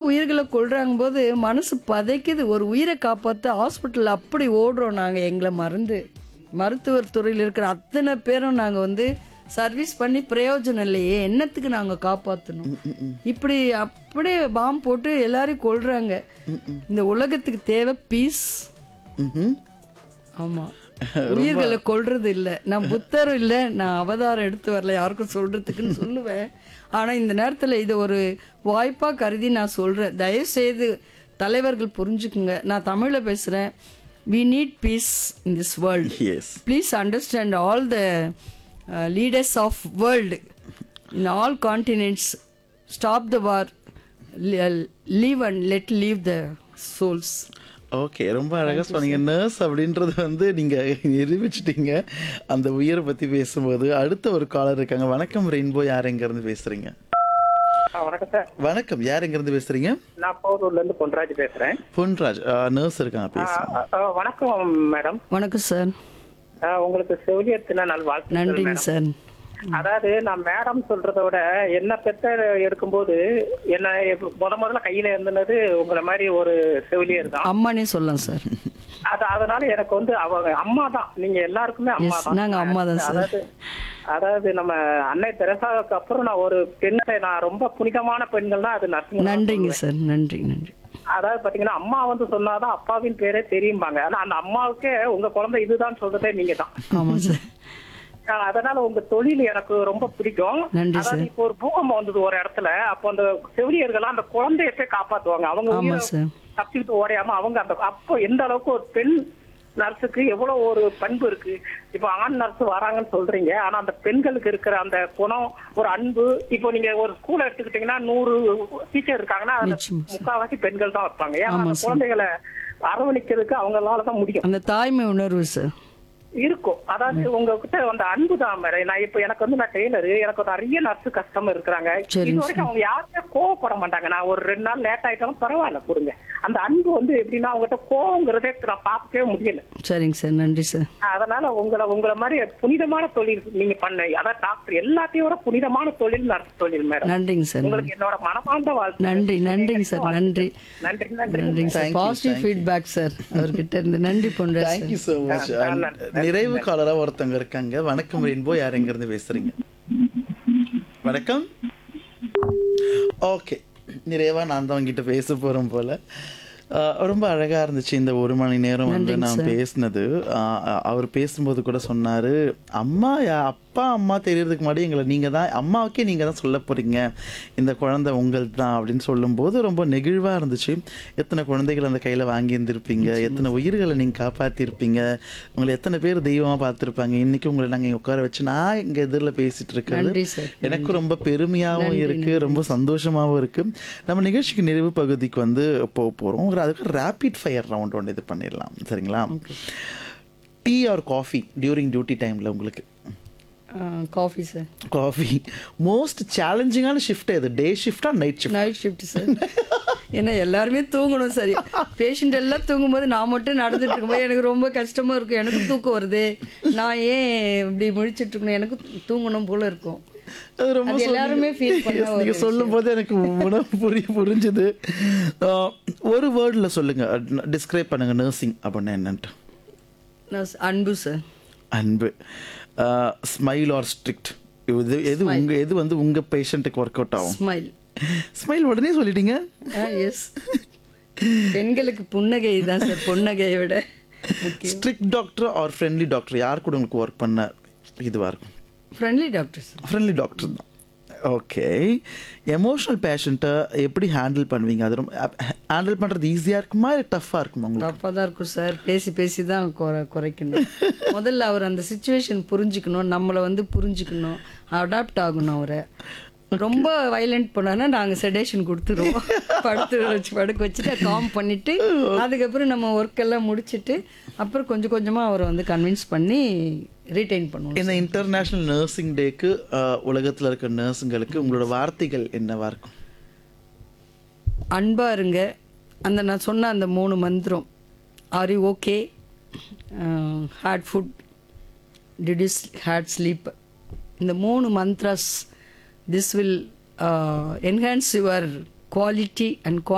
உயிர்களை கொள்றாங்க போது மனசு பதைக்குது ஒரு உயிரை காப்பாற்ற ஹாஸ்பிட்டல் அப்படி ஓடுறோம் நாங்கள் எங்களை மறந்து மருத்துவர் துறையில் இருக்கிற அத்தனை பேரும் நாங்கள் வந்து சர்வீஸ் பண்ணி பிரயோஜனம் இல்லையே என்னத்துக்கு நாங்கள் காப்பாற்றணும் இப்படி அப்படியே பாம்பு போட்டு எல்லாரையும் கொள்றாங்க இந்த உலகத்துக்கு தேவை பீஸ் ம்ஹும். ஆமா உயிர்களை கொல்றது இல்ல நான் புத்தரும் இல்ல நான் அவதாரம் எடுத்து வரல யாருக்கும் சொல்றதுக்குன்னு சொல்லுவேன் ஆனா இந்த நேரத்துல இது ஒரு வாய்ப்பா கருதி நான் சொல்றேன் தயவு செய்து தலைவர்கள் புரிஞ்சுக்குங்க நான் தமிழ்ல பேசுறேன் we need peace in this world Yes. Please understand all the leaders of world in all continents stop the war leave and let leave the souls okay ரொம்ப அழகா சொன்னீங்க நர்ஸ் அப்படின்றது வந்து நீங்க நிரூபிச்சிட்டீங்க அந்த உயிரை பத்தி பேசும்போது அடுத்த ஒரு காலர் இருக்காங்க வணக்கம் ரெயின்போ யார் எங்க இருந்து பேசுறீங்க ஆ, வணக்கம் சார் வணக்கம் யார் எங்க இருந்து பேசுறீங்க நான் போரூர்ல இருந்து பொன்ராஜ் பேசுறேன் பொன்ராஜ் நர்ஸ் இருக்காங்க ஆ, பேசுங்க ஆ, வணக்கம் மேடம் வணக்கம் சார் ஆ, உங்களுக்கு செவிலியத்தின நல் வாழ்த்து நன்றிங்க சார் அதாவது நான் மேடம் சொல்றதை விட என்ன பெத்த எடுக்கும்போது என்ன எப்ப- முத முதல்ல கையில இருந்தது உங்களை மாதிரி ஒரு செவிலியர் தான் அம்மானே சொல்லலாம் சார் அது அதனால எனக்கு வந்து அவங்க அம்மா தான் நீங்க எல்லாருக்குமே அம்மா Yes, தான் நாங்க அம்மா தான் சார். அதாவது அதாவது நம்ம அன்னை தெரசாவுக்கு அப்புறம் நான் ஒரு பெண்ணை நான் ரொம்ப புனிதமான பெண்கள்னா அது நர்சிங் நன்றிங்க சார் நன்றி நன்றி அதாவது பாத்தீங்கன்னா அம்மா வந்து சொன்னாதான் அப்பாவின் பேரே தெரியும்பாங்க ஆனா அந்த அம்மாவுக்கே உங்க குழந்தை இதுதான் சொல்றதே நீங்க தான் ஆமாம் சார் ஆஹ் அதனால உங்க தொழில் எனக்கு ரொம்ப பிடிக்கும் நன்றி அதாவது சார். இப்போ ஒரு பூகம்பம் வந்தது ஒரு இடத்துல அப்போ அந்த செவிலியர்கள் அந்த குழந்தைய போய் காப்பாத்துவாங்க அவங்க ஆமா உயிரை சார். தப்பிச்சுட்டு ஓடையாம அவங்க அந்த அப்போ எந்த அளவுக்கு ஒரு பெண் நர்ஸுக்கு எவ்வளவு ஒரு பண்பு இருக்கு இப்போ ஆண் நர்ஸ் வராங்கன்னு சொல்றீங்க ஆனா அந்த பெண்களுக்கு இருக்கிற அந்த குணம் ஒரு அன்பு இப்போ நீங்க ஒரு ஸ்கூல் எடுத்துக்கிட்டீங்கன்னா நூறு டீச்சர் இருக்காங்கன்னா அதுல நிச்சயமா சார். முக்காவாசி பெண்கள் தான் இருப்பாங்க ஏன்னா ஆமா அந்த சார். குழந்தைகளை அரவணைக்கிறதுக்கு அவங்களால தான் முடியும் அந்த தாய்மை உணர்வு சார் இருக்கும் அதாவது உங்ககிட்ட அந்த அன்பு தான் மேடம் நான் இப்ப எனக்கு வந்து நான் டெய்லர் எனக்கு நிறைய நர்ஸ் கஸ்டமர் இருக்கிறாங்க சரிங்க இது வரைக்கும் அவங்க யாருமே கோவப்பட மாட்டாங்க நான் ஒரு ரெண்டு நாள் லேட் ஆயிட்டாலும் பரவாயில்ல கொடுங்க அந்த அன்பு வந்து எப்படின்னா அவங்ககிட்ட கோவங்கிறதே நான் பார்க்கவே முடியல சரிங்க சார் நன்றி சார் அதனால உங்களை உங்களை மாதிரி புனிதமான தொழில் நீங்க பண்ண அதான் டாக்டர் எல்லாத்தையும் விட புனிதமான தொழில் நர்ஸ் தொழில் மேடம் நன்றிங்க சார் உங்களுக்கு என்னோட மனமார்ந்த வாழ்த்து நன்றி நன்றிங்க சார் நன்றி நன்றி நன்றி நன்றிங்க sir Thank you, positive thank you. Feedback sir அவர்கிட்ட இருந்து நன்றி Ponraj thank you sir so much ஆ, நன்றி. நிறைவு காலரா ஒருத்தவங்க இருக்காங்க வணக்கம் ரெயின்போ யார் எங்க இருந்து பேசுறீங்க வணக்கம் ஓகே நிறைவா நான் தான் உங்ககிட்ட பேச போறேன் போல ஆ, ரொம்ப அழகா இருந்துச்சு இந்த ஒரு மணி நேரம் வந்து நன்றிங்க நான் சார். பேசினது ஆ, அவர் பேசும்போது கூட சொன்னாரு அம்மா யா- அப்பா அம்மா தெரியறதுக்கு முன்னாடி எங்களை நீங்க தான் அம்மாவுக்கே நீங்க தான் சொல்ல போறீங்க இந்த குழந்தை உங்களது தான் அப்படின்னு சொல்லும்போது ரொம்ப நெகிழ்வா இருந்துச்சு எத்தனை குழந்தைகள் அந்த கையில வாங்கி இருந்திருப்பீங்க எத்தனை உயிர்களை நீங்க காப்பாத்திருப்பீங்க உங்களை எத்தனை பேர் தெய்வமா பார்த்திருப்பாங்க இன்னைக்கு உங்களை நாங்க இங்க உட்கார வச்சு நான் இங்க எதிரில் பேசிட்டு இருக்கிறது நன்றி சார் எனக்கு ரொம்ப பெருமையாகவும் இருக்கு ரொம்ப சந்தோஷமாகவும் இருக்கு நம்ம நிகழ்ச்சிக்கு நிறைவு பகுதிக்கு வந்து போக போறோம் ஒரு அதுக்கு ரேபிட் ஃபயர் ரவுண்ட் ஒன்று இது பண்ணிடலாம் சரிங்களா tea or coffee during duty டைம்ல உங்களுக்கு காஃபி சார் காஃபி மோஸ்ட் சேலஞ்சிங்கான ஷிஃப்ட் எது டே ஷிஃப்டா night shift night shift sir ஏன்னா எல்லாருமே தூங்கணும் சரி பேஷண்ட் எல்லாம் தூங்கும்போது நான் மட்டும் நடந்துட்டு இருக்கும்போது எனக்கு ரொம்ப கஷ்டமா இருக்கும் எனக்கு தூக்கம் வருது நான் ஏன் இப்படி முழிச்சிட்டு இருக்கணும் எனக்கு தூங்கணும் போல இருக்கும் அது ரொம்ப அது எல்லாருமே feel பண்ண Yes, ஒரு நீங்க சொல்லும் போது எனக்கு உணவு புரிய புரிஞ்சுது ஆஹ், ஒரு வேர்டில் சொல்லுங்க டிஸ்கிரைப் பண்ணுங்க நர்சிங் அப்படின்னா என்னன்ட்டு நான் அன்பு சார் அன்பு ஸ்மைல் ஆர் ஸ்ட்ரிக்ட் இது எது உங்க எது வந்து உங்க பேஷண்ட்டுக்கு ஒர்க் அவுட் ஆகும் ஸ்மைல் ஸ்மைல் உடனே சொல்லிட்டீங்க எஸ் பெண்களுக்கு புன்னகை தான் சார் புன்னகையை விட strict doctor or friendly doctor யார் கூட உங்களுக்கு ஒர்க் பண்ண இதுவா இருக்கும் friendly doctor sir friendly doctor தான் ஓகே எமோஷனல் பேஷண்ட்டை எப்படி ஹேண்டில் பண்ணுவீங்க அது ரொம்ப ஹேண்டில் பண்ணுறது ஈஸியாக இருக்குமா இல்லை டஃப்பாக இருக்குமா உங்களுக்கு தப்பாக தான் இருக்கும் சார் பேசி பேசி தான் குறை குறைக்கணும் முதல்ல அவர் அந்த சுச்சுவேஷன் புரிஞ்சுக்கணும் நம்மளை வந்து புரிஞ்சுக்கணும் அடாப்ட் ஆகணும் அவரை ரொம்ப வைலண்ட் பண்ணானா நாங்கள் செடேஷன் கொடுத்துருவோம் படுத்து வச்சு படுக்க வச்சுட்டு காம் பண்ணிட்டு அதுக்கப்புறம் நம்ம ஒர்க் எல்லாம் முடிச்சிட்டு அப்புறம் கொஞ்சம் கொஞ்சமாக அவரை வந்து கன்வின்ஸ் பண்ணி ரீட்டைன் பண்ணுவோம் இந்த இன்டர்நேஷ்னல் நர்சிங் டேக்கு உலகத்தில் இருக்க நர்ஸுங்களுக்கு உங்களோட வார்த்தைகள் என்னவா இருக்கும் அன்பா இருங்க அந்த நான் சொன்ன அந்த மூணு மந்திரம் are you okay had food did is had sleep இந்த மூணு mantras this will enhance your quality and